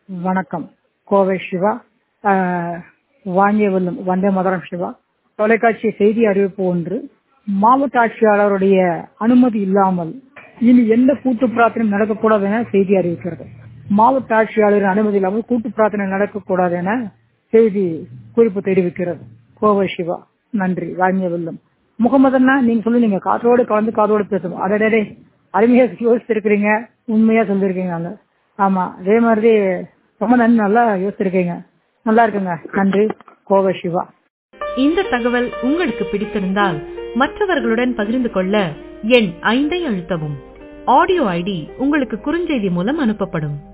வணக்கம் கோவை சிவா ஆஹ், வாங்கியவல்லம் வந்தே மதுரம் சிவா தொலைக்காட்சி செய்தி அறிவிப்பு ஒன்று மாவட்ட ஆட்சியாளருடைய அனுமதி இல்லாமல் இனி எந்த கூட்டு பிரார்த்தனையும் நடக்கக்கூடாது என செய்தி அறிவிக்கிறது மாவட்ட ஆட்சியாளரின் அனுமதி இல்லாமல் கூட்டு பிரார்த்தனை நடக்கக்கூடாது என செய்தி குறிப்பு தெரிவிக்கிறது கோவை சிவா நன்றி வாங்கியவல்லம் முகமது அண்ணா நீங்க சொல்லி நீங்க காற்றோடு கலந்து காதோடு பேசணும் அடடே அருமையா யோசிச்சிருக்கிறீங்க உண்மையா சொல்லிருக்கீங்க நாங்க ஆமா அதே மாதிரி ரொம்ப நன்றி நல்லா யோசிச்சிருக்கீங்க நல்லா இருக்குங்க நன்றி கோவை சிவா இந்த தகவல் உங்களுக்கு பிடித்திருந்தால் மற்றவர்களுடன் பகிர்ந்து கொள்ள எண் ஐந்தை அழுத்தவும் ஆடியோ ஐடி உங்களுக்கு குறுஞ்செய்தி மூலம் அனுப்பப்படும்